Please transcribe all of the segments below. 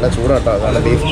നല്ല ചൂടാട്ടോ നല്ല ബീഫ്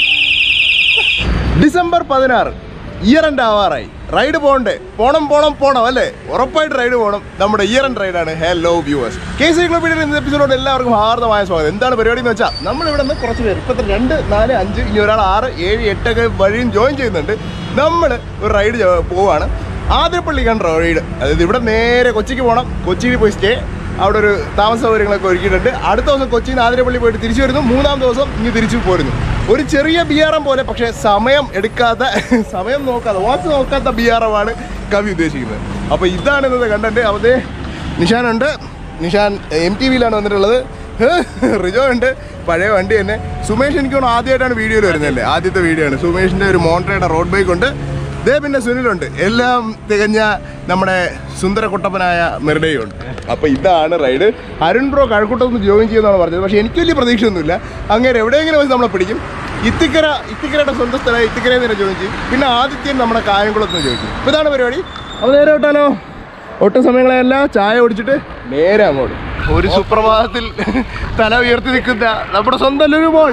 ഡിസംബർ പതിനാറ് ഇയർ എൻഡ് ആവാറായി റൈഡ് പോകണ്ടേ പോണം പോണം പോണം അല്ലേ ഉറപ്പായിട്ട് റൈഡ് പോകണം നമ്മുടെ ഇയർ എൻഡ് റൈഡാണ് ഹലോ വ്യൂവേഴ്സ് കെ സി ക്ലബിയുടെ ഇന്നത്തെ എപ്പിസോഡോട് എല്ലാവർക്കും ഹാർദമായ സ്വാഗതം എന്താണ് പരിപാടി എന്ന് വെച്ചാൽ നമ്മൾ ഇവിടെ നിന്ന് കുറച്ച് പേര് ഇപ്പത്തെ രണ്ട് നാല് അഞ്ച് ഇനി ഒരാൾ ആറ് ഏഴ് എട്ടൊക്കെ വഴിയും ജോയിൻ ചെയ്യുന്നുണ്ട് നമ്മൾ ഒരു റൈഡ് പോവാണ് ആതിരപ്പള്ളി കണ്ട റൈഡ് അതായത് ഇവിടെ നേരെ കൊച്ചിക്ക് പോകണം കൊച്ചിയിൽ പോയി സ്റ്റേ അവിടെ ഒരു താമസ സൗകര്യങ്ങളൊക്കെ ഒരുക്കിയിട്ടുണ്ട് അടുത്ത ദിവസം കൊച്ചിയിൽ നിന്ന് ആതിരപ്പള്ളി പോയിട്ട് തിരിച്ചു വരുന്നു മൂന്നാം ദിവസം ഇങ്ങ് തിരിച്ചു പോരുന്നു ഒരു ചെറിയ ബിയാറം പോലെ പക്ഷേ സമയം എടുക്കാത്ത സമയം നോക്കാതെ വാച്ച് നോക്കാത്ത ബിയാറമാണ് കവി ഉദ്ദേശിക്കുന്നത് അപ്പോൾ ഇതാണ് ഇന്നത്തെ കണ്ടന്റ് അവതേ നിഷാനുണ്ട് നിഷാൻ എം ടി വിയിലാണ് വന്നിട്ടുള്ളത് റിജോ ഉണ്ട് പഴയ വണ്ടി തന്നെ സുമേഷ് എനിക്ക് തോന്നുന്നു ആദ്യമായിട്ടാണ് വീഡിയോയിൽ വരുന്നതല്ലേ ആദ്യത്തെ വീഡിയോ ആണ് സുമേഷിൻ്റെ ഒരു മോൺട്രയുടെ റോഡ് ബൈക്ക് ഉണ്ട് ദേ പിന്നെ സുനിലുണ്ട് എല്ലാം തികഞ്ഞ നമ്മുടെ സുന്ദര കുട്ടപ്പനായ മെറിഡയും ഉണ്ട് അപ്പൊ ഇതാണ് റൈഡ് അരുൺ ബ്രോ കഴക്കൂട്ടത്ത് ജോയിൻ ചെയ്യുന്നതാണ് പറഞ്ഞത് പക്ഷെ എനിക്ക് വലിയ പ്രതീക്ഷയൊന്നുമില്ല അങ്ങനെ എവിടെയെങ്കിലും വെച്ച് നമ്മളെ പിടിക്കും ഇത്തിക്കര ഇത്തിക്കരയുടെ സ്വന്തം സ്ഥലം ഇത്തിക്കരയിൽ നിന്ന് ജോയിൻ ചെയ്യും പിന്നെ ആദിത്യൻ നമ്മുടെ കായംകുളത്ത് നിന്ന് ജോയിൻ ചെയ്യും അപ്പൊ ഇതാണ് പരിപാടി അപ്പൊ നേരെ വിട്ടാലോ ഒട്ടും സമയങ്ങളെയല്ല ചായ കുടിച്ചിട്ട് നേരെ അങ്ങോട്ട് ഒരു സുപ്രഭാതത്തിൽ തല ഉയർത്തി നിൽക്കുന്ന നമ്മുടെ സ്വന്തം ഒരു മോൾ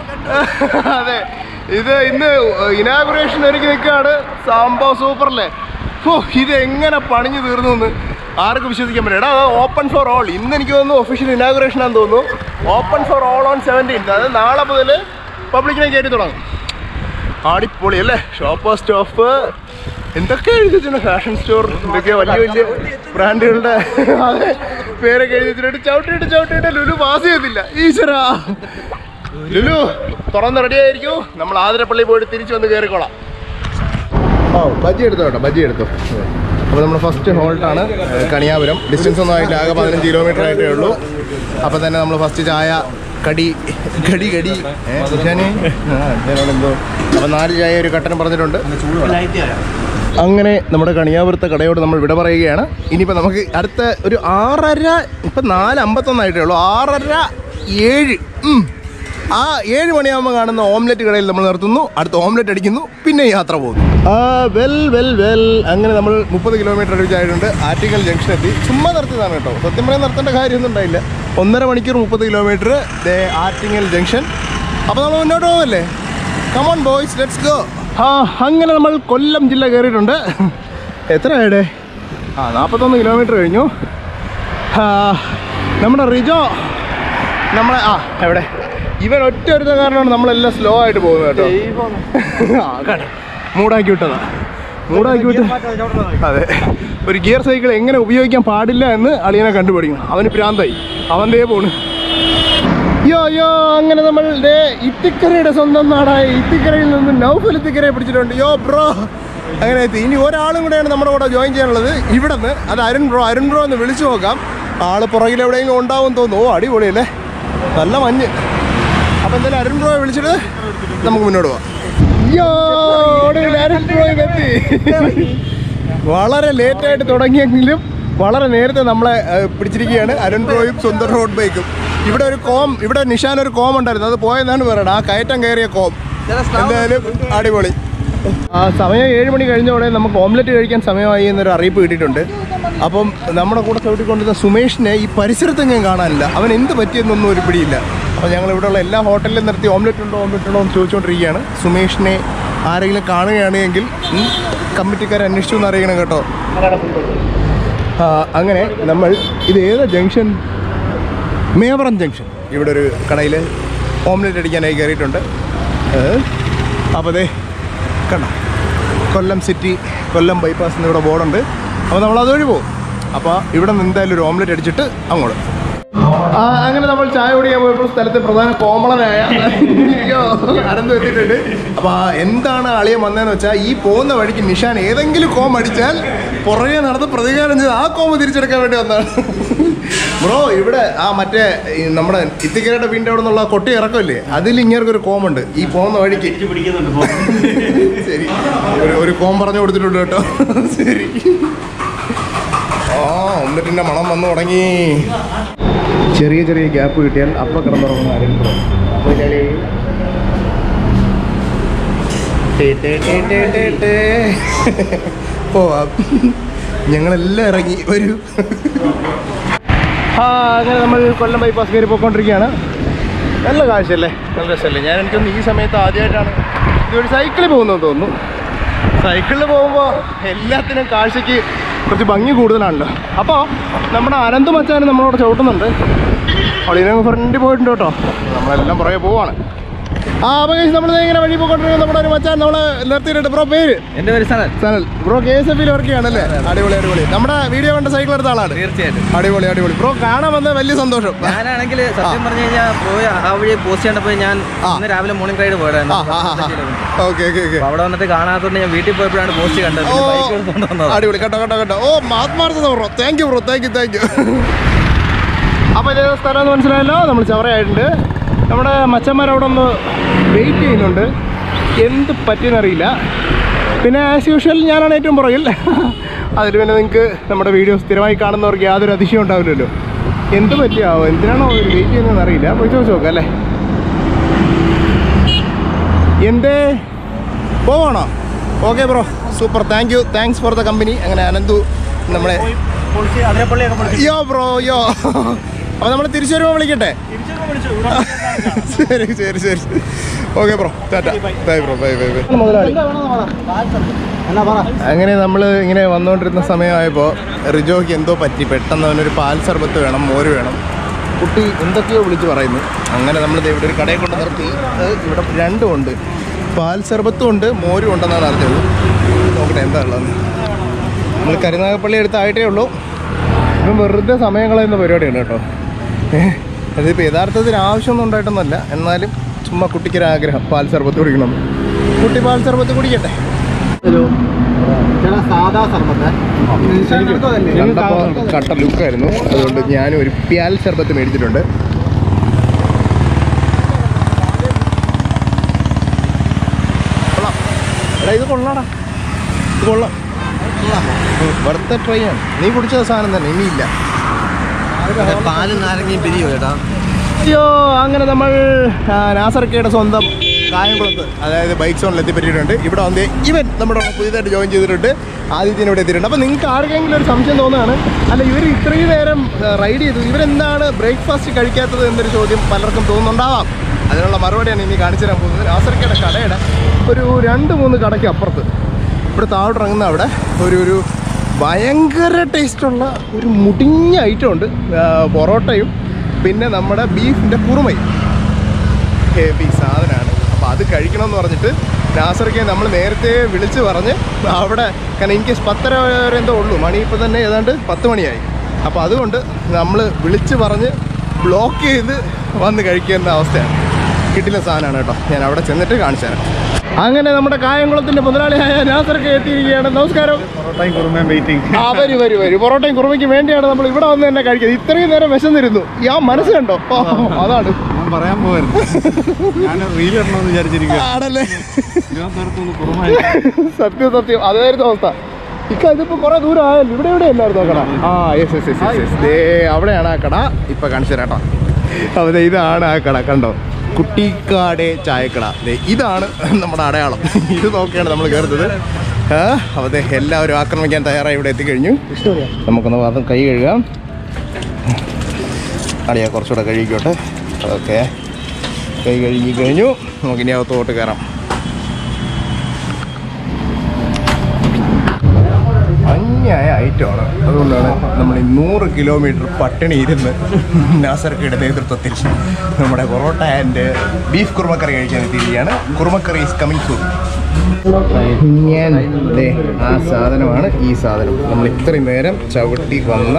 അതെ ഇത് ഇന്ന് ഇനാഗുറേഷൻ ഒരുക്കി നിൽക്കുകയാണ് സംഭവം സൂപ്പറല്ലേ ഓ ഇത് എങ്ങനെ പണിഞ്ഞു തീർന്നു എന്ന് ആർക്കും വിശ്വസിക്കാൻ പറ്റില്ല എടാ ഓപ്പൺ ഫോർ ഓൾ ഇന്ന് എനിക്ക് തോന്നുന്നു ഒഫീഷ്യൽ ഇനാഗുറേഷൻ ആണെന്ന് തോന്നുന്നു open for all on seventeen അതായത് നാളെ മുതൽ പബ്ലിക്കിനെ കയറ്റി തുടങ്ങും ആടിപ്പൊളി അല്ലേ ഷോപ്പ് സ്റ്റോപ്പ് എന്തൊക്കെ എഴുതി വെച്ചിട്ടുണ്ട് ഫാഷൻ സ്റ്റോർ എന്തൊക്കെ വലിയ വലിയ ബ്രാൻഡുകളുടെ അതെ പേരൊക്കെ എഴുതി വെച്ചിട്ടുണ്ട് ചവിട്ടിയിട്ട് ചവിട്ടിയിട്ട് ലുലു പാസ് ചെയ്തില്ല ഈശ്വരാ ലുലു തുറന്ന് റെഡി ആയിരിക്കും നമ്മൾ ആതിരപ്പള്ളി പോയിട്ട് തിരിച്ചു വന്ന് കയറിക്കോളാം ഓ ബജ്ജി എടുത്തോ കേട്ടോ ബജ്ജി എടുത്തോ അപ്പോൾ നമ്മൾ ഫസ്റ്റ് ഹോൾട്ടാണ് കണിയാപുരം ഡിസ്റ്റൻസ് ഒന്നും ആയില്ല ആകെ പതിനഞ്ച് കിലോമീറ്റർ ആയിട്ടേ ഉള്ളൂ അപ്പോൾ തന്നെ നമ്മൾ ഫസ്റ്റ് ചായ കടി കടി കടി ഏ, സുഷാനി ആ ഞാനവിടെ എന്തോ അപ്പോൾ നാല് ചായ ഒരു കട്ടൻ പറഞ്ഞിട്ടുണ്ട് അങ്ങനെ നമ്മുടെ കണിയാപുരത്തെ കടയോട് നമ്മൾ വിട പറയുകയാണ് ഇനിയിപ്പോൾ നമുക്ക് അടുത്ത ഒരു ആറര ഇപ്പം നാല് അമ്പത്തൊന്നായിട്ടേ ഉള്ളൂ ആറര ഏഴ് ഉം. ആ ഏഴ് മണിയാകുമ്പോൾ കാണുന്ന ഓംലെറ്റ് കടയിൽ നമ്മൾ നിർത്തുന്നു അടുത്ത ഓംലെറ്റ് അടിക്കുന്നു പിന്നെ യാത്ര പോകുന്നു ആ വെൽ വെൽ വെൽ അങ്ങനെ നമ്മൾ മുപ്പത് കിലോമീറ്റർ അടുപ്പിച്ചായിട്ടുണ്ട് ആറ്റിങ്ങൽ ജംഗ്ഷൻ എത്തി ചുമ്മാ നിർത്തിയതാണ് കേട്ടോ സത്യം പറയാൻ നിർത്തേണ്ട കാര്യമൊന്നും ഉണ്ടായില്ല ഒന്നര മണിക്കൂർ മുപ്പത് കിലോമീറ്റർ ദേ ആറ്റിങ്ങൽ ജംഗ്ഷൻ അപ്പോൾ നമ്മൾ മുന്നോട്ട് പോകല്ലേ കമോൺ ബോയ്സ് ലെറ്റ്സ് ഗോ ആ അങ്ങനെ നമ്മൾ കൊല്ലം ജില്ല കയറിയിട്ടുണ്ട് എത്ര ആയിടെ ആ നാൽപ്പത്തൊന്ന് കിലോമീറ്റർ കഴിഞ്ഞു ആ, നമ്മുടെ റിജോ നമ്മളെ ആ എവിടെ ഇവൻ ഒറ്റ ഒരുത്ത കാരണമാണ് നമ്മളെല്ലാം സ്ലോ ആയിട്ട് പോകുന്നത് കേട്ടോ ആ കേട്ടോ മൂടാക്കി വിട്ടതാ മൂടാക്കി വിട്ട അതെ ഒരു ഗിയർ സൈക്കിൾ എങ്ങനെ ഉപയോഗിക്കാൻ പാടില്ല എന്ന് അളിയനെ കണ്ടുപിടിക്കണം അവന് പ്രാന്തായി അവൻ ദേ പോണ് യോ യോ അങ്ങനെ നമ്മൾ ദേ ഇത്തിക്കരയുടെ സ്വന്തം നാടായ ഇത്തിക്കരയിൽ നിന്ന് നൗഫൽ ഇത്തിക്കരയെ പിടിച്ചിട്ടുണ്ട് യോ ബ്രോ അങ്ങനെ എത്തി ഇനി ഒരാളും കൂടെയാണ് നമ്മുടെ കൂടെ ജോയിൻ ചെയ്യാനുള്ളത് ഇവിടെ നിന്ന് അത് അരുൺ ബ്രോ അരുൺ ബ്രോ എന്ന് വിളിച്ചു നോക്കാം ആള് പുറകിൽ എവിടെയെങ്കിലും ഉണ്ടാവും തോന്നുന്നു ഓ അടിപൊളിയല്ലേ നല്ല മഞ്ഞ് അപ്പം എന്തായാലും അരുൺ ബ്രോയെ വിളിച്ചിട്ട് നമുക്ക് മുന്നോട്ട് പോവാം യോ ഒടുവിൽ അരുൺ ബ്രോയും എത്തി വളരെ ലേറ്റായിട്ട് തുടങ്ങിയെങ്കിലും വളരെ നേരത്തെ നമ്മളെ ഏഹ്, പിടിച്ചിരിക്കുകയാണ് അരുൺ ബ്രോയും സുന്ദർ റോഡ് ബൈക്കും ഇവിടെ ഒരു കോം ഇവിടെ നിഷാൻ ഒരു കോം ഉണ്ടായിരുന്നു അത് പോയെന്നാണ് പറയുന്നത് ആ കയറ്റം കയറിയ കോം എന്തായാലും അടിപൊളി ആ സമയം ഏഴ് മണി കഴിഞ്ഞോടെ നമുക്ക് ഓംലെറ്റ് കഴിക്കാൻ സമയമായി എന്നൊരു അറിയിപ്പ് കിട്ടിയിട്ടുണ്ട് അപ്പം നമ്മുടെ കൂടെ ചവിട്ടിക്കൊണ്ടിരുന്ന സുമേഷിനെ ഈ പരിസരത്തെങ്ങും കാണാനില്ല അവൻ എന്ത് പറ്റിയെന്നൊന്നും ഒരു പിടിയില്ല അപ്പോൾ ഞങ്ങൾ ഇവിടെയുള്ള എല്ലാ ഹോട്ടലിലും നിർത്തി ഓംലെറ്റ് ഉണ്ടോ ഓംലെറ്റ് ഉണ്ടോ എന്ന് ചോദിച്ചുകൊണ്ടിരിക്കുകയാണ് സുമേഷിനെ ആരെങ്കിലും കാണുകയാണെങ്കിൽ ഉം, കമ്മിറ്റിക്കാരെ അന്വേഷിച്ചു എന്ന് അറിയണം കേട്ടോ ആ, അങ്ങനെ നമ്മൾ ഇത് ഏതാ ജംഗ്ഷൻ മേവറം ജംഗ്ഷൻ ഇവിടെ ഒരു കടയിൽ ഓംലെറ്റ് അടിക്കാനായി കയറിയിട്ടുണ്ട് അപ്പോൾ അതെ കണ്ട കൊല്ലം സിറ്റി കൊല്ലം ബൈപ്പാസ് ഇവിടെ ബോർഡുണ്ട് അപ്പോൾ നമ്മൾ അതുവഴി പോകും അപ്പോൾ ഇവിടെ നിന്ന് എന്തായാലും ഒരു ഓംലെറ്റ് അടിച്ചിട്ട് അങ്ങോട്ട് ആ, അങ്ങനെ നമ്മൾ ചായ കുടിക്കാൻ പോയപ്പോൾ സ്ഥലത്തെ പ്രധാന കോമളനായ അയ്യോ, അനന്ത് എത്തിയിട്ടുണ്ട് അപ്പൊ ആ എന്താണ് അളിയൻ വന്നതെന്ന് വെച്ചാൽ ഈ പോകുന്ന വഴിക്ക് നിഷാൻ ഏതെങ്കിലും കോം അടിച്ചാൽ പുറകെ നടന്ന് പ്രതികാരം ചെയ്ത് ആ കോമ തിരിച്ചെടുക്കാൻ വേണ്ടി വന്നതാണ് ബ്രോ ഇവിടെ ആ മറ്റേ ഈ നമ്മുടെ ഇത്തിക്കരയുടെ വീടിൻ്റെ അവിടെ നിന്നുള്ള കൊട്ടി ഇറക്കമില്ലേ അതിൽ ഇങ്ങേർക്കൊരു കോമുണ്ട് ഈ പോകുന്ന വഴിക്ക് ശരി ഒരു ഒരു കോം പറഞ്ഞു കൊടുത്തിട്ടുണ്ട് കേട്ടോ ശരി ആ ഒന്നിട്ടിൻ്റെ മണം വന്നു തുടങ്ങി ചെറിയ ചെറിയ ഗ്യാപ്പ് കിട്ടിയാൽ അപ്പം കിടന്നുറങ്ങുന്ന ആരെങ്കിലും ഓ ഞങ്ങളെല്ലാം ഇറങ്ങി വരൂ ആ അങ്ങനെ നമ്മൾ കൊല്ലം ബൈപ്പാസ് കയറി പോയിക്കൊണ്ടിരിക്കുകയാണ് നല്ല കാഴ്ചയല്ലേ നല്ല രസമല്ലേ ഞാൻ എനിക്കൊന്ന് ഈ സമയത്ത് ആദ്യമായിട്ടാണ് ഇതൊരു സൈക്കിളിൽ പോകുന്നതെന്ന് തോന്നുന്നു സൈക്കിളിൽ പോകുമ്പോൾ എല്ലാത്തിനും കാഴ്ചയ്ക്ക് കുറച്ച് ഭംഗി കൂടുതലാണല്ലോ അപ്പോൾ നമ്മുടെ അനന്ത് മച്ചാൻ നമ്മളോട് ചവിട്ടുന്നുണ്ട് അളിനെ ഫ്രണ്ടിൽ പോയിട്ടുണ്ട് കേട്ടോ നമ്മളെല്ലാം പുറകെ പോവാണ് ആ അപ്പോൾ നമ്മൾ ഇങ്ങനെ വഴി പോയിക്കൊണ്ടിരിക്കുന്ന നമ്മുടെ ഒരു മച്ചാൻ നമ്മളെ നിർത്തിയിട്ടുണ്ട് ബ്രോ പേര് എന്റെ പേര് Sanal Sanal bro K S എഫിൽ വർക്ക് ചെയ്യണല്ലേ അടിപൊളി അടിപൊളി നമ്മുടെ വീഡിയോ കണ്ട സൈക്കിൾ എടുത്ത ആളാണ് തീർച്ചയായിട്ടും അടിപൊളി അടിപൊളി ബ്രോ കാണാൻ വന്ന വലിയ സന്തോഷം ഞാനാണെങ്കിൽ സത്യം പറഞ്ഞു കഴിഞ്ഞാൽ പോയ ആ വഴി പോസ്റ്റ് ചെയ്തപ്പോൾ ഞാൻ ആ. ഇന്ന് രാവിലെ മോർണിംഗ് റൈഡ് പോയതായിരുന്നു ആ ആ ആ ഓക്കെ ഓക്കെ ഓക്കെ അപ്പൊ അവിടെ വന്നിട്ട് കാണാത്തോണ്ട് ഞാൻ വീട്ടിൽ പോയപ്പോഴാണ് പോസ്റ്റ് കണ്ടത് ഓ പിന്നെ ബൈക്ക് എടുത്തോണ്ട് വന്നത് അടിപൊളി കേട്ടോ കേട്ടോ കേട്ടോ ഓ ആത്മാർത്ഥത bro thank you bro thank you thank you അപ്പോൾ ഇതേ സ്ഥലം എന്ന് മനസ്സിലായല്ലോ നമ്മൾ ചവറയായിട്ടുണ്ട് നമ്മുടെ മച്ചന്മാർ അവിടെ ഒന്ന് വെയിറ്റ് ചെയ്യുന്നുണ്ട് എന്ത് പറ്റിയെന്നറിയില്ല പിന്നെ ആസ് യൂഷ്വൽ ഞാനാണ് ഏറ്റവും പുറകിൽ അതിൽ പിന്നെ നിങ്ങൾക്ക് നമ്മുടെ വീഡിയോ സ്ഥിരമായി കാണുന്നവർക്ക് യാതൊരു അതിശയം ഉണ്ടാവില്ലല്ലോ എന്ത് പറ്റിയാവോ എന്തിനാണോ അവർ വെയിറ്റ് ചെയ്യുന്നതെന്ന് അറിയില്ല പോയി ചോദിച്ചു നോക്കാം അല്ലേ എന്തേ പോവാണോ okay bro super thank you thanks for the company അങ്ങനെ അനന്തു നമ്മളെ യോ ബ്രോ യോ അപ്പോൾ നമ്മൾ തിരിച്ചു വരുമ്പോൾ വിളിക്കട്ടെ ശരി ശരി ശരി ഓക്കെ ബ്രോ ടാറ്റ bye bro bye bye bye മുതലാളി അങ്ങനെ നമ്മൾ ഇങ്ങനെ വന്നുകൊണ്ടിരുന്ന സമയമായപ്പോൾ റിജോയ്ക്ക് എന്തോ പറ്റി പെട്ടെന്ന് അവനൊരു പാൽ സർബത്ത് വേണം മോര് വേണം കുട്ടി എന്തൊക്കെയോ വിളിച്ച് പറയുന്നു അങ്ങനെ നമ്മൾ ദേ ഇവിടെ ഒരു കടയെ കൊണ്ട് നിർത്തി അത് ഇവിടെ രണ്ടും ഉണ്ട് പാൽ സർബത്തും ഉണ്ട് മോരും ഉണ്ടെന്നാണ് അറിഞ്ഞത് നോക്കട്ടെ എന്താ ഉള്ളതെന്ന് നമ്മൾ കരുനാഗപ്പള്ളി അടുത്തായിട്ടേ ഉള്ളൂ ഇപ്പം വെറുതെ സമയം കളയുന്ന പരിപാടിയാണ് കേട്ടോ ഏഹ് അതിപ്പോൾ യഥാർത്ഥത്തിന് ആവശ്യമൊന്നും ഉണ്ടായിട്ടൊന്നുമല്ല എന്നാലും ചുമ്മാ കുട്ടിക്കൊരാഗ്രഹം പാൽ സർബത്ത് കുടിക്കണം കുട്ടി പാൽ സർബത്ത് കുടിക്കട്ടെ സാധാ സർബത്ത് കണ്ടപ്പോൾ കട്ട ലുക്കായിരുന്നു അതുകൊണ്ട് ഞാനും ഒരു പ്യാൽ സർബത്ത് മേടിച്ചിട്ടുണ്ട് കൊള്ളാം. എടാ ഇത് കൊള്ളാടാ ഇത് കൊള്ളാം വെറുതെ ട്രൈ ആണ് നീ കുടിച്ച സാധനം തന്നെ ഇനിയില്ല പാലും നാരങ്ങയും പിരിയോ ചേട്ടാ അയ്യോ അങ്ങനെ നമ്മൾ ആ, നാസർക്കയുടെ സ്വന്തം കായംകുളത്ത് അതായത് ബൈക്ക് സോണിൽ എത്തിപ്പറ്റിയിട്ടുണ്ട് ഇവിടെ വന്ന് ഇവൻ നമ്മുടെ കൂടെ പുതിയതായിട്ട് ജോയിൻ ചെയ്തിട്ടുണ്ട് ആദ്യത്തിന് ഇവിടെ എത്തിയിട്ടുണ്ട് അപ്പോൾ നിങ്ങൾക്ക് ആർക്കെങ്കിലും ഒരു സംശയം തോന്നുകയാണ് അല്ല ഇവർ ഇത്രയും നേരം റൈഡ് ചെയ്തു ഇവരെന്താണ് ബ്രേക്ക്ഫാസ്റ്റ് കഴിക്കാത്തത് എന്നൊരു ചോദ്യം പലർക്കും തോന്നുന്നുണ്ടാവാം അതിനുള്ള മറുപടിയാണ് ഇനി കാണിച്ചു തരാൻ പോകുന്നത് നാസർക്കയുടെ കടയുടെ ഒരു രണ്ട് മൂന്ന് കടയ്ക്ക് അപ്പുറത്ത് ഇവിടെ താഴോട്ട് ഇറങ്ങുന്ന അവിടെ ഒരു ഒരു ഭയങ്കര ടേസ്റ്റുള്ള ഒരു മുടിഞ്ഞ ഐറ്റം ഉണ്ട് ആ, പൊറോട്ടയും പിന്നെ നമ്മുടെ ബീഫിൻ്റെ കുറുമയും ഹെവി സാധനമാണ് അപ്പോൾ അത് കഴിക്കണമെന്ന് പറഞ്ഞിട്ട് നാസറിക്ക് നമ്മൾ നേരത്തെ വിളിച്ച് പറഞ്ഞ് അവിടെ കാരണം ഇൻ കേസ് പത്തര വരെ എന്തോ ഉള്ളൂ മണി ഇപ്പോൾ തന്നെ ഏതാണ്ട് പത്ത് മണിയായി അപ്പോൾ അതുകൊണ്ട് നമ്മൾ വിളിച്ച് പറഞ്ഞ് ബ്ലോക്ക് ചെയ്ത് വന്ന് കഴിക്കുന്ന അവസ്ഥയാണ് കിട്ടില്ല സാധനമാണ് കേട്ടോ ഞാൻ അവിടെ ചെന്നിട്ട് കാണിച്ചു തരാം അങ്ങനെ നമ്മുടെ കായംകുളത്തിൻ്റെ മുതലാളിയായ നാസർക്ക് എത്തിയിരിക്കുകയാണ് നമസ്കാരം പൊറോട്ടയും കുറുമയും വെയിറ്റിംഗ് ആ വരൂ വരൂ വരൂ പൊറോട്ടയും കുറുമയ്ക്ക് വേണ്ടിയാണ് നമ്മൾ ഇവിടെ വന്ന് തന്നെ കഴിക്കുന്നത് ഇത്രയും നേരം വിശന്നിരുന്നു ആ മനസ്സ് കണ്ടോ ഓ, അതാണ് ഞാൻ പറയാൻ പോകരുത് ഞാൻ റീൽ ഇടണമെന്ന് വിചാരിച്ചിരിക്കുക ആണല്ലേ തിരുവനന്തപുരത്ത് കുറുമ സത്യം സത്യം അതായിരുന്നു അവസ്ഥ ഇക്ക ഇതിപ്പോ കുറെ ദൂരം ആയല്ലോ ഇവിടെ എവിടെ അല്ലായിരുന്നു ആ കട ആ യെസ് യെസ് യെസ് യെസ് ദേ അവിടെയാണ് ആ കട ഇപ്പൊ കാണിച്ചു തരാം കേട്ടോ അപ്പൊ ദേ ഇതാണ് ആ കട കണ്ടോ കുട്ടിക്കാടെ ചായക്കട ദേ ഇതാണ് നമ്മുടെ അടയാളം ഇത് നോക്കിയാണ് നമ്മൾ കയറുന്നത് ആ അപ്പോൾ ദേ എല്ലാവരും ആക്രമിക്കാൻ തയ്യാറായി ഇവിടെ എത്തിക്കഴിഞ്ഞു നമുക്കൊന്ന് വാദം കൈ കഴുകാം അടിയാ കുറച്ചുകൂടെ കഴുകിക്കോട്ടെ ഓക്കെ കൈ കഴുകി കഴിഞ്ഞു നമുക്കിനി അകത്തോട്ട് കയറാം അന്യായ ഐറ്റമാണ് അതുകൊണ്ടാണ് നമ്മൾ ഈ നൂറ് കിലോമീറ്റർ പട്ടിണി ഇരുന്ന് നാസർക്കയുടെ നേതൃത്വത്തിൽ നമ്മുടെ പൊറോട്ട ആൻഡ് ബീഫ് കുറുമക്കറി കഴിക്കാൻ എത്തിയിരിക്കുകയാണ് കുറുമക്കറി ഈസ് കമ്മിങ് സൂൺ ഞാൻ ദേ ആ സാധനമാണ് ഈ സാധനം നമ്മൾ ഇത്രയും നേരം ചവിട്ടി വന്ന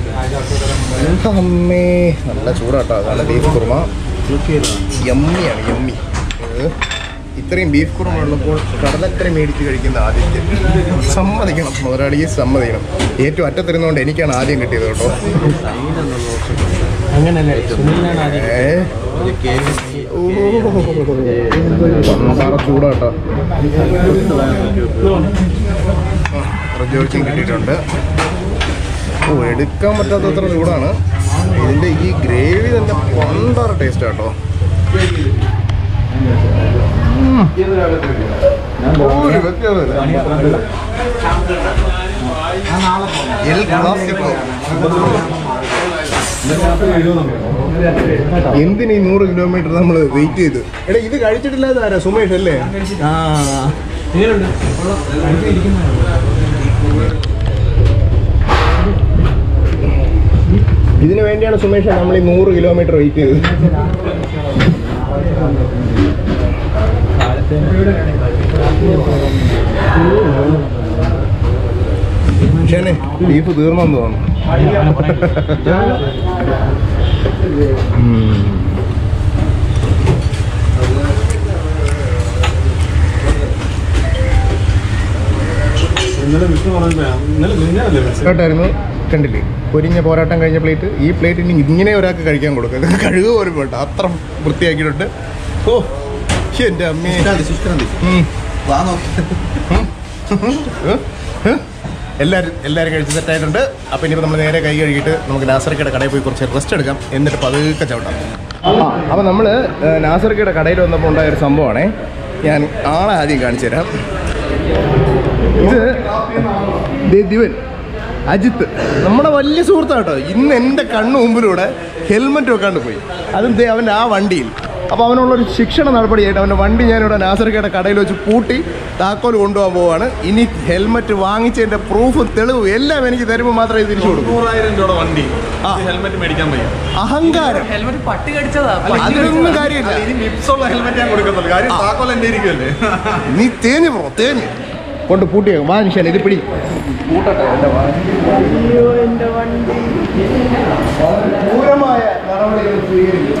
അമ്മേ നല്ല ചൂടാട്ടോ അതാണ് ബീഫ് കുറുമ യമ്മിയാണ് യമ്മി ഇത് ഇത്രയും ബീഫ് കുറുമ ഉള്ളപ്പോൾ കടലക്കറി മേടിച്ച് കഴിക്കുന്ന ആദ്യത്തെ സമ്മതിക്കണം മുതലാളിയെ സമ്മതിക്കണം ഏറ്റവും അറ്റത്തിരുന്നുകൊണ്ട് എനിക്കാണ് ആദ്യം കിട്ടിയത് കേട്ടോ ഏ? ഓ, പണ്ടാറ ചൂടാട്ടോ റിജോയ്ക്കും കിട്ടിയിട്ടുണ്ട് ഓ എടുക്കാൻ പറ്റാത്തത്ര ചൂടാണ് ഇതിൻ്റെ ഈ ഗ്രേവി തന്നെ പണ്ടാറ ടേസ്റ്റ് കേട്ടോ ഒരു വ്യത്യാസമില്ല എൽ ക്ലാസിക്കോ എന്തിനീ നൂറ് കിലോമീറ്റർ നമ്മൾ വെയിറ്റ് ചെയ്ത് എടാ ഇത് കഴിച്ചിട്ടില്ലാതെ ആരാ സുമേഷ് അല്ലേ ഇതിനു വേണ്ടിയാണ് സുമേഷ് നമ്മൾ ഈ നൂറ് കിലോമീറ്റർ വെയിറ്റ് ചെയ്തത് ഷേനെ ബീഫ് തീർന്നെന്ന് തോന്നുന്നു ഉം. ഇന്നലെ വിഷ്ണു പറഞ്ഞപ്പോ ഇന്നലെ മിനിഞ്ഞാന്നല്ലേ വിളിച്ചത്? കേട്ടായിരുന്നു കണ്ടില്ലേ പൊരിഞ്ഞ പോരാട്ടം കഴിഞ്ഞ പ്ലേറ്റ് ഈ പ്ലേറ്റ് ഇനി ഇങ്ങനെ ഒരാൾക്ക് കഴിക്കാൻ കൊടുക്കുക കഴുക പോലും വേണ്ട അത്ര വൃത്തിയാക്കിയിട്ടുണ്ട് ഓ ശ്ശെ, എൻ്റെ അമ്മേ ഉം. ഉം. ഉം. എല്ലാവരും എല്ലാവരും കഴിച്ച് സെറ്റായിട്ടുണ്ട് അപ്പോൾ ഇനിയിപ്പോൾ നമ്മൾ നേരെ കൈ കഴുകിയിട്ട് നമുക്ക് നാസർക്കയുടെ കടയിൽ പോയി കുറച്ച് റെസ്റ്റ് എടുക്കാം എന്നിട്ട് പതുക്കെ ചവിട്ടാം ആ അപ്പോൾ നമ്മൾ നാസർക്കയുടെ കടയിൽ വന്നപ്പോൾ ഉണ്ടായ ഒരു സംഭവമാണേ ഞാൻ ആളെ ആദ്യം കാണിച്ചു തരാം ഇത് ദേ ദിവൻ അജിത്ത് നമ്മുടെ വലിയ സുഹൃത്താട്ടോ ഇന്ന് എൻ്റെ കണ്ണു മുമ്പിലൂടെ ഹെൽമെറ്റ് വെക്കാണ്ട് പോയി അതും ദേ അവൻ്റെ ആ വണ്ടിയിൽ അപ്പോൾ അവനുള്ളൊരു ശിക്ഷണ നടപടിയായിട്ട് അവൻ്റെ വണ്ടി ഞാനിവിടെ നാസർക്കയുടെ കടയിൽ വെച്ച് പൂട്ടി താക്കോൽ കൊണ്ടുപോകാൻ പോവാണ് ഇനി ഹെൽമെറ്റ് വാങ്ങിച്ചതിൻ്റെ പ്രൂഫും തെളിവും എല്ലാം എനിക്ക് തരുമ്പോൾ മാത്രമേ ഇത് തിരിച്ചു കൊടുക്കൂ തൊണ്ണൂറായിരം രൂപ വണ്ടി ആ. ഹെൽമെറ്റ് മേടിക്കാൻ വയ്യ അഹങ്കാരം ഹെൽമെറ്റ് പട്ടി കടിച്ചതാ അതിലൊന്നും കാര്യമില്ല ഇനി മിപ്സ് ഉള്ള ഹെൽമെറ്റ് ഞാൻ കൊടുക്കത്തുള്ളൂ കാര്യം താക്കോൽ എൻ്റെ ഇരിക്കുമല്ലേ നീ തേഞ്ഞു പോ തേഞ്ഞ് കൊണ്ട് പൂട്ടിയേക്കും വാ നിഷാൻ ഇത് പിടി ക്രൂരമായ നടപടികൾ സ്വീകരിക്കും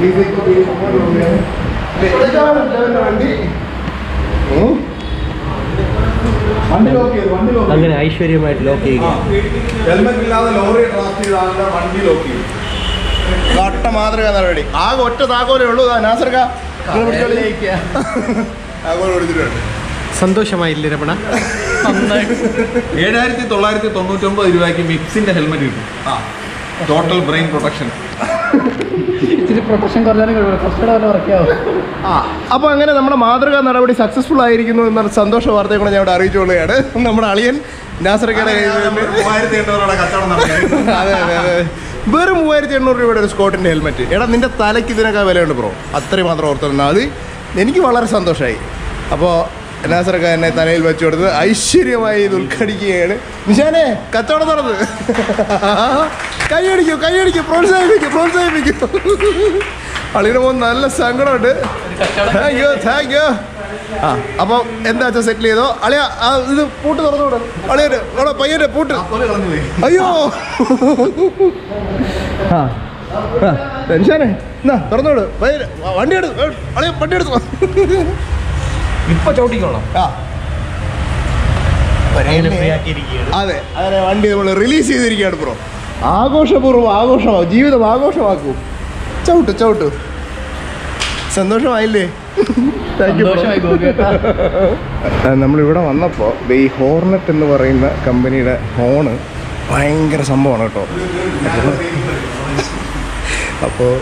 വണ്ടി ഉം. വണ്ടി ലോക്ക് ചെയ്തു വണ്ടി ലോക്ക് അങ്ങനെ ഐശ്വര്യമായിട്ട് ലോക്ക് ചെയ്യുക ഹെൽമെറ്റ് ഇല്ലാതെ ലോറി ഡ്രാഫ്റ്റ് ചെയ്ത ആളുടെ വണ്ടി ലോക്ക് ചെയ്തു കട്ട മാതൃക നടപടി ആകെ ഒറ്റ താക്കോലേ ഉള്ളൂ ദാ നാസർക്ക നിങ്ങൾ പിടിച്ചോളി. താക്കോൽ കൊടുത്തിട്ടുണ്ട് സന്തോഷമായില്ലേ രമണ ഏഴായിരത്തി തൊള്ളായിരത്തി തൊണ്ണൂറ്റൊമ്പത് രൂപയ്ക്ക് മിക്സിന്റെ ഹെൽമെറ്റ് കിട്ടും ആ ടോട്ടൽ ബ്രെയിൻ പ്രൊട്ടക്ഷൻ ഇച്ചിരി പ്രൊട്ടക്ഷൻ കുറഞ്ഞാലും കുഴപ്പമില്ല കുറച്ചുകൂടെ വല്ല ഉറക്കാവും ആ അപ്പോൾ അങ്ങനെ നമ്മുടെ മാതൃകാ നടപടി സക്സസ്ഫുൾ ആയിരിക്കുന്നു എന്ന സന്തോഷ വാർത്തയെ കൂടെ ഞാൻ ഇവിടെ അറിയിച്ചുകൊള്ളുകയാണ് നമ്മുടെ അളിയൻ നാസർക്കയുടെ കയ്യിൽ നിന്ന് മൂവായിരത്തി എണ്ണൂറ് രൂപയുടെ കച്ചവടം നടത്തി അതെ അതെ അതെ വെറും മൂവായിരത്തി എണ്ണൂറ് രൂപയുടെ ഒരു സ്കോട്ടിൻ്റെ ഹെൽമെറ്റ് എടാ നിന്റെ തലയ്ക്ക് ഇതിനൊക്കെ വിലയുണ്ട് ബ്രോ അത്രയും മാത്രം ഓർത്തിരുന്നാൽ അത് എനിക്ക് വളരെ സന്തോഷമായി അപ്പോൾ നാസറക്ക എന്നെ തലയിൽ വെച്ചു കൊടുത്ത് ഐശ്വര്യമായി ഇത് ഉദ്ഘാടിക്കുകയാണ് നിഷാനെ കച്ചവടം നടന്ന് കൈയടിക്കൂ കൈയടിക്കൂ പ്രോത്സാഹിപ്പിക്കൂ പ്രോത്സാഹിപ്പിക്കൂ അളിയുടെ പോകുന്ന നല്ല സങ്കടമുണ്ട് താങ്ക് യു താങ്ക് യു ആ അപ്പോൾ എന്താ വെച്ചാൽ സെറ്റിൽ ചെയ്തോ അളിയ ആ ഇത് പൂട്ട് തുറന്നുവിട് അളിയന് അവിടെ പയ്യൻ്റെ പൂട്ട് അയ്യോ ആ ആ, ടെൻഷനെ എന്നാ തുറന്നോട് പയ്യന് വണ്ടി എടുത്തു അളിയ വണ്ടി എടുത്തു ഇപ്പൊ ചവിട്ടിക്കോളാം ആ അതെ അങ്ങനെ വണ്ടി നമ്മൾ റിലീസ് ചെയ്തിരിക്കുകയാണ് ബ്രോ ആഘോഷപൂർവ്വം ആഘോഷമാവും ജീവിതം ആഘോഷമാക്കൂ ചവിട്ടു ചവിട്ടു സന്തോഷമായില്ലേ താങ്ക് യു നമ്മളിവിടെ വന്നപ്പോൾ ഈ ഹോർണറ്റ് എന്ന് പറയുന്ന കമ്പനിയുടെ ഹോണ് ഭയങ്കര സംഭവമാണ് കേട്ടോ അപ്പോൾ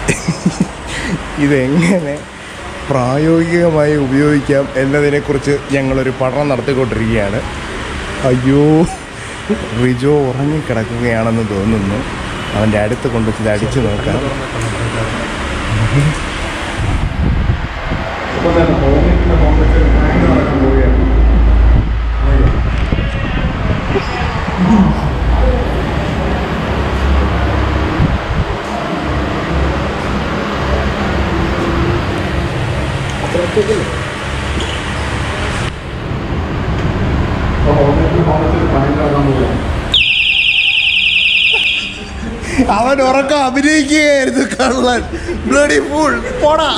ഇതെങ്ങനെ പ്രായോഗികമായി ഉപയോഗിക്കാം എന്നതിനെക്കുറിച്ച് ഞങ്ങളൊരു പഠനം നടത്തിക്കൊണ്ടിരിക്കുകയാണ് അയ്യോ റിജോ ഉറങ്ങിക്കിടക്കുകയാണെന്ന് തോന്നുന്നു അവൻ്റെ അടുത്ത് കൊണ്ടുവച്ച് ഇത് അടിച്ചു നോക്കാം അവൻ ഉറക്കം അഭിനയിക്കുകയായിരുന്നു കള്ളൻ ബ്ലഡി ഫുൾ പോടാ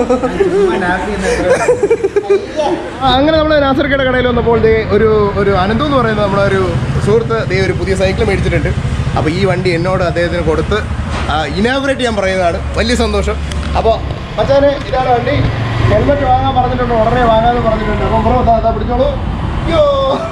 ആ, അങ്ങനെ നമ്മൾ നാസർക്കയുടെ കടയിൽ വന്നപ്പോൾ ദേ ഒരു ഒരു അനന്തു എന്ന് പറയുന്ന നമ്മുടെ ഒരു സുഹൃത്ത് ദേ ഒരു പുതിയ സൈക്കിൾ മേടിച്ചിട്ടുണ്ട് അപ്പോൾ ഈ വണ്ടി എന്നോട് അദ്ദേഹത്തിന് കൊടുത്ത് ഇനാഗുറേറ്റ് ചെയ്യാൻ പറയുന്നതാണ് വലിയ സന്തോഷം അപ്പോൾ മച്ചാനെ ഇതാണ് വണ്ടി ഹെൽമെറ്റ് വാങ്ങാൻ പറഞ്ഞിട്ടുണ്ട് ഉടനെ വാങ്ങാമെന്ന് പറഞ്ഞിട്ടുണ്ട് അപ്പം ബ്രോ അതാ അതാ പിടിച്ചോളൂ അയ്യോ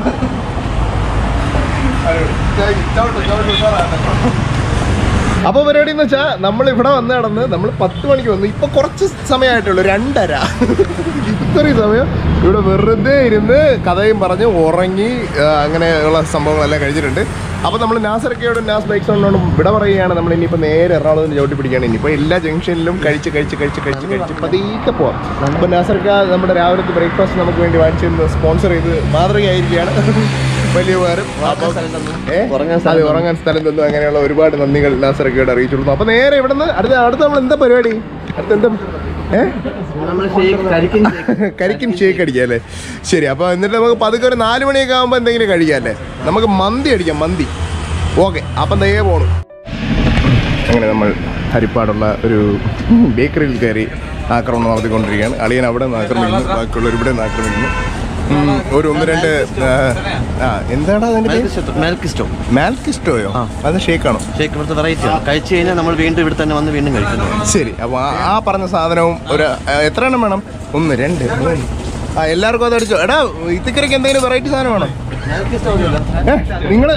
ചവിട്ടു ചവിട്ടു ഉഷാറാകട്ടെ. അപ്പോൾ പരിപാടി എന്ന് വെച്ചാൽ നമ്മൾ ഇവിടെ വന്ന് നടന്ന് നമ്മൾ പത്ത് മണിക്ക് വന്നു ഇപ്പൊ കുറച്ച് സമയമായിട്ടുള്ളൂ രണ്ടര ഇത്രയും സമയം ഇവിടെ വെറുതെ ഇരുന്ന് കഥയും പറഞ്ഞ് ഉറങ്ങി ആ, അങ്ങനെയുള്ള സംഭവങ്ങളെല്ലാം കഴിഞ്ഞിട്ടുണ്ട് അപ്പോൾ നമ്മൾ നാസറക്കയോടും നാസ് ബൈക്സ് കൊണ്ടോണ്ടും ഇവിടെ പറയുകയാണ് നമ്മൾ ഇനിയിപ്പോൾ നേരെ എറണാകുളത്ത് ചവിട്ടി പിടിക്കുകയാണ് ഇനിയിപ്പോൾ എല്ലാ ജംഗ്ഷനിലും കഴിച്ച് കഴിച്ച് കഴിച്ച് കഴിച്ച് കഴിച്ച് പതിക്കെ പോവാം അപ്പോൾ നാസർക്ക നമ്മുടെ രാവിലത്തെ ബ്രേക്ക്ഫാസ്റ്റ് നമുക്ക് വേണ്ടി വാങ്ങിച്ചു സ്പോൺസർ ചെയ്ത് മാതൃകയായിരിക്കുകയാണ് വലിയ ഉപകാരം അപ്പം ഏ? ഉറങ്ങാൻ അതെ ഉറങ്ങാൻ സ്ഥലം തന്നു അങ്ങനെയുള്ള ഒരുപാട് നന്ദികൾ നാസറക്കയോട് അറിയിച്ചുള്ളൂ അപ്പോൾ നേരെ ഇവിടെ നിന്ന് അടുത്ത അടുത്ത നമ്മൾ എന്താ പരിപാടി അടുത്ത എന്താ ഏ നമ്മൾ കരിക്കും കരിക്കും ഷേക്ക് അടിക്കാം അല്ലേ ശരി അപ്പോൾ എന്നിട്ട് നമുക്ക് പതുക്കെ ഒരു നാല് മണിയൊക്കെ ആകുമ്പോൾ എന്തെങ്കിലും കഴിക്കാം അല്ലേ നമുക്ക് മന്തി അടിക്കാം മന്തി ഓക്കെ അപ്പം ദേ പോണു അങ്ങനെ നമ്മൾ ഹരിപ്പാടുള്ള ഒരു ബേക്കറിയിൽ കയറി ആക്രമണം നടത്തിക്കൊണ്ടിരിക്കുകയാണ് അളിയൻ അവിടെ നിന്ന് ആക്രമിക്കുന്നു ബാക്കിയുള്ളവർ ഇവിടെ നിന്ന് ആക്രമിക്കുന്നു ഉം, ഒരു ഒന്ന് രണ്ട് ആ, ആ എന്താടാ അതിൻ്റെ പേര് മെൽക്കിസ്റ്റോ മാൽക്കിസ്റ്റോയോ അത് ഷേക്കാണോ ഷേക്ക് ഇവിടുത്തെ വെറൈറ്റി ആണ് കഴിച്ചു കഴിഞ്ഞാൽ നമ്മൾ വീണ്ടും ഇവിടെ തന്നെ വന്ന് വീണ്ടും കഴിക്കുന്നു ശരി അപ്പോൾ ആ- ആ പറഞ്ഞ സാധനവും ഒരു ആ, എത്ര എണ്ണം വേണം ഒന്ന് രണ്ട് മൂന്ന് ആ എല്ലാവർക്കും അത് അടിച്ചോ എടാ ഇത്തിക്കരയ്ക്ക് എന്തെങ്കിലും വെറൈറ്റി സാധനം വേണം ഏ നിങ്ങൾ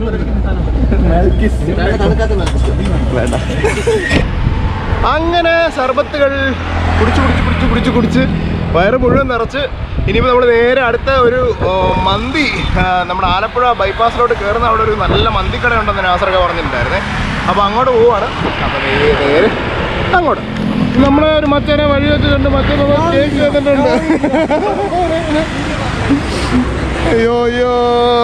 വേണ്ട അങ്ങനെ സർബത്തുകൾ കുടിച്ച് കുടിച്ച് കുടിച്ച് കുടിച്ച് കുടിച്ച് വയറ് മുഴുവൻ നിറച്ച് ഇനിയിപ്പോൾ നമ്മൾ നേരെ അടുത്ത ഒരു ഓ, മന്തി ആ, നമ്മുടെ ആലപ്പുഴ ബൈപ്പാസിലോട്ട് കയറുന്ന അവിടെ ഒരു നല്ല മന്തിക്കട ഉണ്ടെന്ന് നാസറൊക്കെ പറഞ്ഞിട്ടുണ്ടായിരുന്നേ അപ്പോൾ അങ്ങോട്ട് പോവാണ് അപ്പോൾ നേരെ അങ്ങോട്ട് നമ്മളെ ഒരു മച്ചനെ വഴി വെച്ചിട്ടുണ്ട് മച്ചൻ കേക്ക് ചെയ്തിട്ടുണ്ട് അയ്യോ അയ്യോ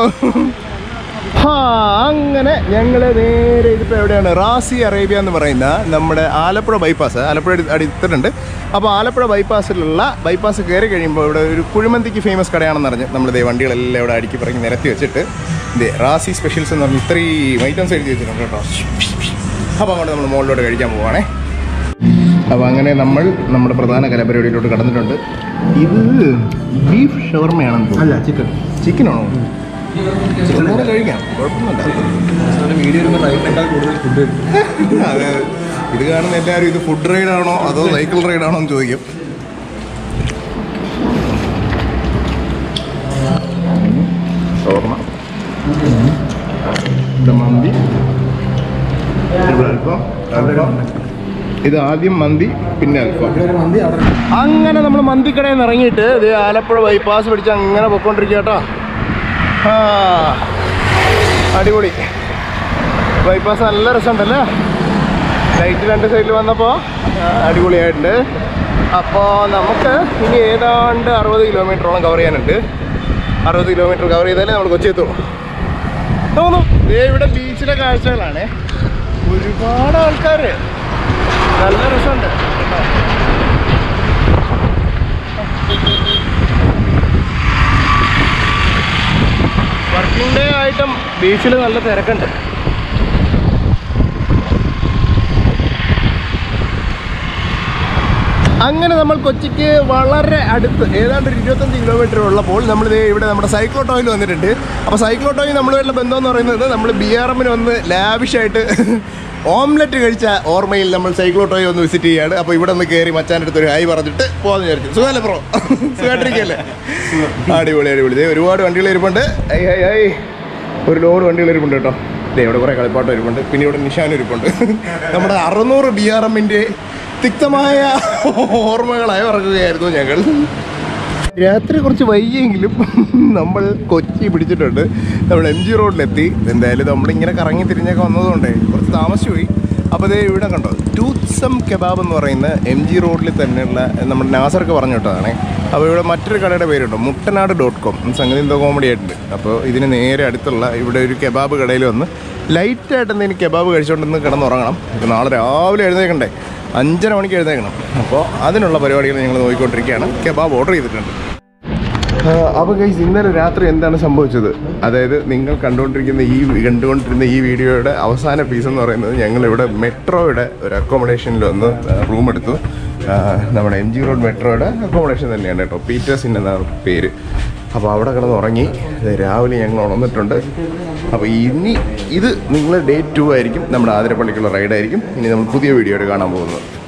ഹാ അങ്ങനെ ഞങ്ങൾ നേരെ ഇതിപ്പോൾ എവിടെയാണ് റാസി അറേബ്യ എന്ന് പറയുന്ന നമ്മുടെ ആലപ്പുഴ ബൈപ്പാസ് ആലപ്പുഴ അടി- അടുത്തിട്ടുണ്ട് അപ്പോൾ ആലപ്പുഴ ബൈപ്പാസിലുള്ള ബൈപ്പാസ് കയറി കഴിയുമ്പോൾ ഇവിടെ ഒരു കുഴിമന്തിക്ക് ഫേമസ് കടയാണെന്ന് അറിഞ്ഞ് നമ്മൾ ദേ വണ്ടികളെല്ലാം ഇവിടെ അടുക്കി പറഞ്ഞ് നിരത്തി വെച്ചിട്ട് ദേ റാസി സ്പെഷ്യൽസ് എന്ന് പറഞ്ഞ് ഇത്രയും ഐറ്റംസ് എഴുതി വെച്ചിട്ടുണ്ട് കേട്ടോ അപ്പോൾ അങ്ങോട്ട് നമ്മൾ മുകളിലോട്ട് കഴിക്കാൻ പോവാണേ അപ്പോൾ അങ്ങനെ നമ്മൾ നമ്മുടെ പ്രധാന കലപരിപാടിയിലോട്ട് കടന്നിട്ടുണ്ട് ഇത് ബീഫ് ഷവർമയാണെന്ന് തോന്നുന്നു അല്ല ചിക്കൻ ചിക്കനാണോ ചിക്കൻ കൂടെ കഴിക്കാം കുഴപ്പമൊന്നുമില്ല വീഡിയോ വരുമ്പോൾ റൈറ്റിനേക്കാൾ കൂടുതൽ ഫുഡ് അതെ ഇത് കാണുന്ന എല്ലാവരും ഇത് ഫുഡ് റൈഡ് ആണോ അതോ സൈക്കിൾ റൈഡ് ആണോ എന്ന് ചോദിക്കും ഷവർമ ഇത് മന്തി ഇവിടെ അൽഫാം അൽഫാം ഇത് ആദ്യം മന്തി പിന്നെ അൽഫാം മന്തി അവിടെ അങ്ങനെ നമ്മൾ മന്തിക്കടയിൽ നിന്ന് ഇറങ്ങിയിട്ട് ഇത് ആലപ്പുഴ ബൈപ്പാസ് പിടിച്ച് അങ്ങനെ പൊക്കോണ്ടിരിക്കുക കേട്ടോ ആ അടിപൊളി ബൈപ്പാസ് നല്ല രസമുണ്ടല്ലേ ലൈറ്റ് രണ്ട് സൈഡിൽ വന്നപ്പോൾ അടിപൊളിയായിട്ടുണ്ട് അപ്പോൾ നമുക്ക് ഇനി ഏതാണ്ട് അറുപത് കിലോമീറ്ററോളം കവർ ചെയ്യാനുണ്ട് അറുപത് കിലോമീറ്റർ കവർ ചെയ്താലേ നമ്മൾ കൊച്ചി എത്തുള്ളൂ തോന്നും ദേ ഇവിടെ ബീച്ചിലെ കാഴ്ചകളാണ് ഒരുപാട് ആൾക്കാർ നല്ല രസമുണ്ട് കേട്ടോ വർക്കിംഗ് ഡേ ആയിട്ടും ബീച്ചിൽ നല്ല തിരക്കുണ്ട് അങ്ങനെ നമ്മൾ കൊച്ചിക്ക് വളരെ അടുത്ത് ഏതാണ്ട് ഒരു ഇരുപത്തഞ്ച് കിലോമീറ്റർ ഉള്ളപ്പോൾ നമ്മൾ ഇവിടെ നമ്മുടെ സൈക്ലോട്ടോയിൽ വന്നിട്ടുണ്ട് അപ്പോൾ സൈക്ലോട്ടോയിൽ നമ്മളുമായിട്ടുള്ള ബന്ധം എന്ന് പറയുന്നത് നമ്മൾ ബി ആർ എമ്മിന് വന്ന് ലാവിഷായിട്ട് ഓംലെറ്റ് കഴിച്ച ഓർമ്മയിൽ നമ്മൾ സൈക്ലോട്ടോയി ഒന്ന് വിസിറ്റ് ചെയ്യാണ് അപ്പോൾ ഇവിടെ ഒന്ന് കയറി മച്ചാൻ്റെ അടുത്ത് ഒരു ഹായ് പറഞ്ഞിട്ട് പോകാമെന്ന് വിചാരിച്ചു സുഖമല്ലേ പ്രോ സുഖമായിട്ടിരിക്കല്ലേ അടിപൊളി അടിപൊളി ദേ ഒരുപാട് വണ്ടികൾ ഇരിപ്പുണ്ട് ഐ ഹൈ ഹൈ ഒരു ലോഡ് വണ്ടികൾ ഇരിപ്പുണ്ട് കേട്ടോ ദേ ഇവിടെ കുറേ കളിപ്പാട്ടം ഇരിപ്പുണ്ട് പിന്നെ ഇവിടെ നിഷാൻ ഇരിപ്പുണ്ട് നമ്മുടെ അറുന്നൂറ് ബി ആർ എമ്മിൻ്റെ തിക്തമായ ഓർമ്മകളായി ഇറങ്ങുകയായിരുന്നു ഞങ്ങൾ രാത്രി കുറച്ച് വൈകിയെങ്കിലും നമ്മൾ കൊച്ചി പിടിച്ചിട്ടുണ്ട് നമ്മൾ എം ജി റോഡിലെത്തി എന്തായാലും നമ്മളിങ്ങനെ കറങ്ങി തിരിഞ്ഞൊക്കെ വന്നതുകൊണ്ടേ കുറച്ച് താമസിച്ചു പോയി അപ്പോൾ അതേ ഇവിടെ കണ്ടോ ടൂത്സം കെബാബ് എന്ന് പറയുന്ന എം ജി റോഡിൽ തന്നെയുള്ള നമ്മുടെ നാസർക്ക് പറഞ്ഞു കേട്ടതാണേ അപ്പോൾ ഇവിടെ മറ്റൊരു കടയുടെ പേരുണ്ട് മുട്ടനാട് ഡോട്ട് കോം സംഗതി എന്തോ കോമഡി ആയിട്ടുണ്ട് അപ്പോൾ ഇതിന് നേരെ അടുത്തുള്ള ഇവിടെ ഒരു കെബാബ് കടയിൽ വന്ന് ലൈറ്റായിട്ട് എന്തെങ്കിലും കെബാബ് കഴിച്ചുകൊണ്ടൊന്ന് കിടന്നുറങ്ങണം ഇപ്പോൾ നാളെ രാവിലെ എഴുന്നേക്കണ്ടേ അഞ്ചര മണിക്ക് എഴുന്നേക്കണം അപ്പോൾ അതിനുള്ള പരിപാടികൾ ഞങ്ങൾ നോക്കിക്കൊണ്ടിരിക്കുകയാണ് കെബാബ് ഓർഡർ ചെയ്തിട്ടുണ്ട് അപ്പോൾ ഗൈസ് ഇന്നലെ രാത്രി എന്താണ് സംഭവിച്ചത് അതായത് നിങ്ങൾ കണ്ടുകൊണ്ടിരിക്കുന്ന ഈ കണ്ടുകൊണ്ടിരുന്ന ഈ വീഡിയോയുടെ അവസാന പീസ് എന്ന് പറയുന്നത് ഞങ്ങളിവിടെ മെട്രോയുടെ ഒരു അക്കോമഡേഷനിൽ വന്ന് റൂം എടുത്തു ആ, നമ്മുടെ എം ജി റോഡ് മെട്രോയുടെ അക്കോമഡേഷൻ തന്നെയാണ് കേട്ടോ പീറ്റേഴ്സ് ഇൻ എന്നാണ് പേര് അപ്പോൾ അവിടെ കിടന്ന് ഉറങ്ങി ദേ രാവിലെ ഞങ്ങൾ ഉണർന്നിട്ടുണ്ട് അപ്പോൾ ഇനി ഇത് നിങ്ങൾ ഡേ ടു ആയിരിക്കും നമ്മുടെ ആതിരപ്പള്ളിക്കുള്ള റൈഡായിരിക്കും ഇനി നമ്മൾ പുതിയ വീഡിയോയിൽ കാണാൻ പോകുന്നത്